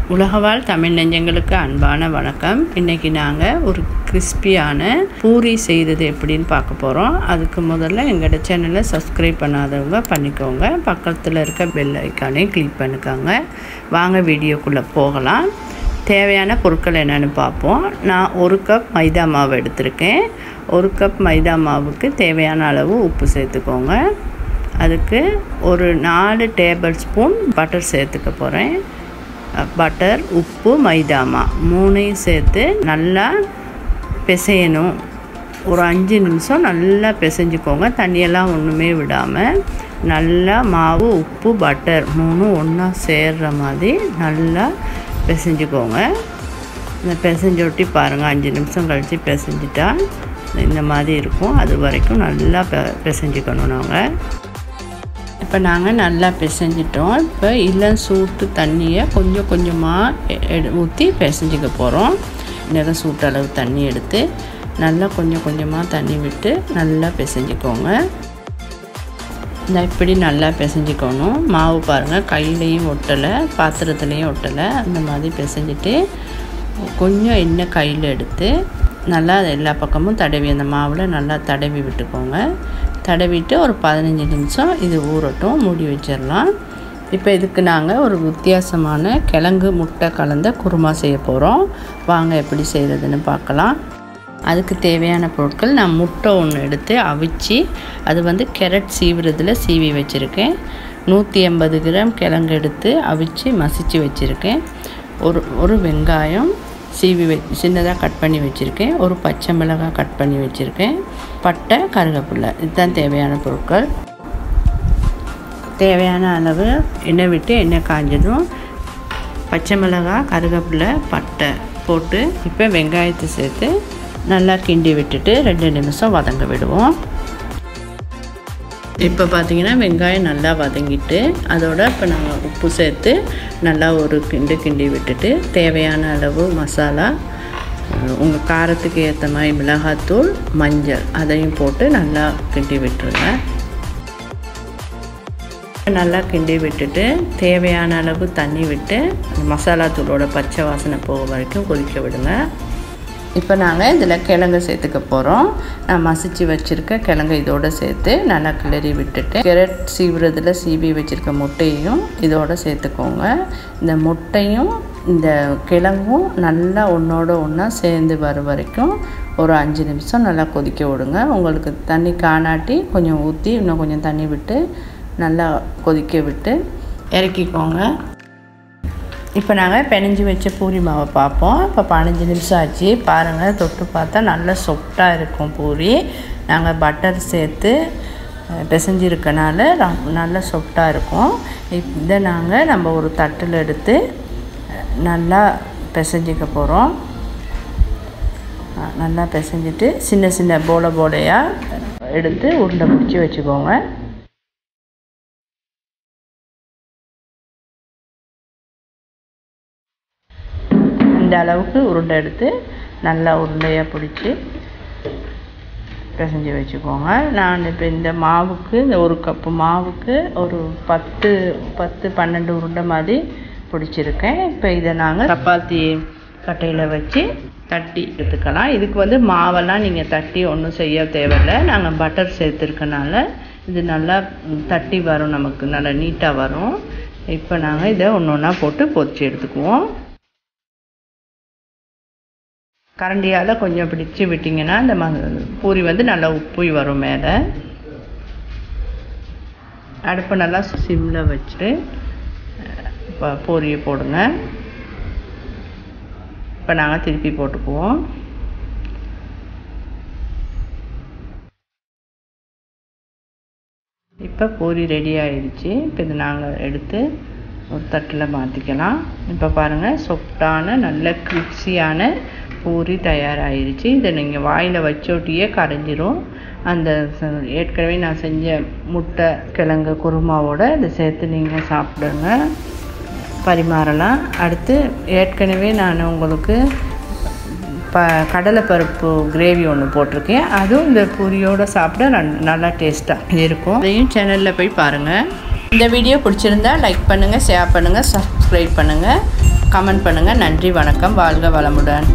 உலகவாழ் தமிழ் நெஞ்சங்களுக்கு அன்பான வணக்கம் இன்றைக்கி நாங்கள் ஒரு கிறிஸ்பியான பூரி செய்கிறது எப்படின்னு பார்க்க போகிறோம் அதுக்கு முதல்ல எங்களோட சேனலை சப்ஸ்கிரைப் பண்ணாதவங்க பண்ணிக்கோங்க பக்கத்தில் இருக்க பெல் ஐக்கானையும் கிளிக் பண்ணிக்கோங்க வாங்க வீடியோக்குள்ளே போகலாம் தேவையான பொருட்கள் என்னென்னு பார்ப்போம் நான் ஒரு கப் மைதா மாவு எடுத்திருக்கேன் ஒரு கப் மைதா மாவுக்கு தேவையான அளவு உப்பு சேர்த்துக்கோங்க அதுக்கு ஒரு நாலு டேபிள் ஸ்பூன் பட்டர் சேர்த்துக்க போகிறேன் பட்டர் உப்பு மைதாமா மூணையும் சேர்த்து நல்லா பிசையணும் ஒரு அஞ்சு நிமிஷம் நல்லா பிசைஞ்சுக்கோங்க தண்ணியெல்லாம் ஒன்றுமே விடாமல் நல்லா மாவு உப்பு பட்டர் மூணும் ஒன்றா சேர்கிற மாதிரி நல்லா பிசைஞ்சுக்கோங்க இந்த பிசைஞ்சு ஒட்டி பாருங்கள் அஞ்சு நிமிஷம் கழித்து பிசைஞ்சிட்டா இந்த மாதிரி இருக்கும் அது வரைக்கும் நல்லா பெ பிசைஞ்சுக்கணும் நாங்கள் இப்போ நாங்கள் நல்லா பிசைஞ்சிட்டோம் இப்போ இளம் சூட்டு தண்ணியை கொஞ்சம் கொஞ்சமாக எடு ஊற்றி பிசைஞ்சிக்க போகிறோம் நிறம் சூட்டு அளவு தண்ணி எடுத்து நல்லா கொஞ்சம் கொஞ்சமாக தண்ணி விட்டு நல்லா பிசைஞ்சிக்கோங்க இந்த இப்படி நல்லா பிசைஞ்சிக்கணும் மாவு பாருங்கள் கையிலையும் ஒட்டலை பாத்திரத்துலேயும் ஒட்டலை அந்த மாதிரி பிசைஞ்சிட்டு கொஞ்சம் எண்ணெய் கையில் எடுத்து நல்லா எல்லா பக்கமும் தடவி அந்த மாவில் நல்லா தடவி விட்டுக்கோங்க தடவிட்டு ஒரு பதினஞ்சு நிமிஷம் இது ஊறட்டும் மூடி வச்சிடலாம் இப்போ இதுக்கு நாங்கள் ஒரு வித்தியாசமான கிழங்கு முட்டை கலந்த குருமா செய்ய போகிறோம் வாங்க எப்படி செய்கிறதுன்னு பார்க்கலாம் அதுக்கு தேவையான பொருட்கள் நான் முட்டை ஒன்று எடுத்து அவிச்சு அது வந்து கேரட் சீவுறதுல சீவி வச்சுருக்கேன் நூற்றி எண்பது கிராம் கிழங்கு எடுத்து அவிச்சு மசித்து வச்சுருக்கேன் ஒரு ஒரு வெங்காயம் சீவி வ சின்னதாக கட் பண்ணி வச்சுருக்கேன் ஒரு பச்சை மிளகாய் கட் பண்ணி வச்சுருக்கேன் பட்டை கருவேப்பில்லை இதுதான் தேவையான பொருட்கள் தேவையான அளவு எண்ணெய் விட்டு எண்ணெய் காஞ்சதும் பச்சை மிளகாய் கருவேப்பில்லை பட்டை போட்டு இப்போ வெங்காயத்தை சேர்த்து நல்லா கிண்டி விட்டுட்டு ரெண்டு நிமிஷம் வதங்க விடுவோம் இப்போ பார்த்தீங்கன்னா வெங்காயம் நல்லா வதங்கிட்டு அதோட இப்போ நாங்கள் உப்பு சேர்த்து நல்லா ஒரு கிண்டு கிண்டி விட்டுட்டு தேவையான அளவு மசாலா உங்கள் காரத்துக்கு ஏற்ற மாதிரி மிளகாத்தூள் மஞ்சள் அதையும் போட்டு நல்லா கிண்டி விட்டுருங்க நல்லா கிண்டி விட்டுட்டு தேவையான அளவு தண்ணி விட்டு மசாலா தூளோட பச்சை வாசனை போக வரைக்கும் கொதிக்க விடுங்க இப்போ நாங்கள் இதில் கிழங்கு சேர்த்துக்க போகிறோம் நான் மசிச்சு வச்சுருக்க கிழங்கு இதோடு சேர்த்து நல்லா கிளறி விட்டுட்டு கேரட் சீவுறதுல சீவி வச்சுருக்க முட்டையையும் இதோடு சேர்த்துக்கோங்க இந்த முட்டையும் இந்த கிழங்கும் நல்லா ஒன்றோட ஒன்றா சேர்ந்து வர வரைக்கும் ஒரு அஞ்சு நிமிஷம் நல்லா கொதிக்க விடுங்க உங்களுக்கு தண்ணி காணாட்டி கொஞ்சம் ஊற்றி இன்னும் கொஞ்சம் தண்ணி விட்டு நல்லா கொதிக்க விட்டு இறக்கிக்கோங்க இப்போ நாங்கள் பெனஞ்சு வச்ச பூரி மாவை பார்ப்போம் இப்போ பதினஞ்சு நிமிஷம் ஆச்சு பாருங்கள் தொட்டு பார்த்தா நல்லா சொஃப்டாக இருக்கும் பூரி நாங்கள் பட்டர் சேர்த்து பிசைஞ்சிருக்கனால நல்லா சொஃப்டாக இருக்கும் இதை நாங்கள் நம்ம ஒரு தட்டில் எடுத்து நல்லா பிசைஞ்சிக்க போகிறோம் நல்லா பிசைஞ்சிட்டு சின்ன சின்ன போல போலையாக எடுத்து உருண்டை பிடிச்சி வச்சுக்கோங்க இந்த அளவுக்கு உருண்டை எடுத்து நல்லா உருண்டையாக பிடிச்சி பிசைஞ்சு வச்சுக்கோங்க நான் இப்போ இந்த மாவுக்கு இந்த ஒரு கப்பு மாவுக்கு ஒரு பத்து பத்து பன்னெண்டு உருண்டை மாதிரி பிடிச்சிருக்கேன் இப்போ இதை நாங்கள் சப்பாத்தி கட்டையில் வச்சு தட்டி எடுத்துக்கலாம் இதுக்கு வந்து மாவெல்லாம் நீங்கள் தட்டி ஒன்றும் செய்ய தேவையில்லை நாங்கள் பட்டர் சேர்த்துருக்கனால இது நல்லா தட்டி வரும் நமக்கு நல்லா நீட்டாக வரும் இப்போ நாங்கள் இதை ஒன்று ஒன்றா போட்டு பொரிச்சு எடுத்துக்குவோம் கரண்டியால் கொஞ்சம் பிடிச்சி விட்டிங்கன்னா இந்த ம பூரி வந்து நல்லா உப்புய் வரும் மேலே அடுப்பை நல்லா சிம்மில் வச்சுட்டு இப்போ பூரியை போடுங்க இப்போ நாங்கள் திருப்பி போட்டுக்குவோம் இப்போ பூரி ரெடி ஆயிடுச்சு இப்போ இது நாங்கள் எடுத்து ஒரு தட்டில் மாற்றிக்கலாம் இப்போ பாருங்கள் சொஃப்டான நல்ல கிரிப்ஸியான பூரி தயாராகிருச்சு இதை நீங்கள் வாயில் வச்சோட்டியே கரைஞ்சிரும் அந்த ஏற்கனவே நான் செஞ்ச முட்டை கிழங்கு குருமாவோட இதை சேர்த்து நீங்கள் சாப்பிடுங்க பரிமாறலாம் அடுத்து ஏற்கனவே நான் உங்களுக்கு ப கடலைப்பருப்பு கிரேவி ஒன்று போட்டிருக்கேன் அதுவும் இந்த பூரியோடு சாப்பிட நல்லா டேஸ்ட்டாக இருக்கும் அதையும் சேனலில் போய் பாருங்கள் இந்த வீடியோ பிடிச்சிருந்தா லைக் பண்ணுங்கள் ஷேர் பண்ணுங்கள் சப்ஸ்கிரைப் பண்ணுங்கள் கமெண்ட் பண்ணுங்கள் நன்றி வணக்கம் வாழ்க வளமுடன்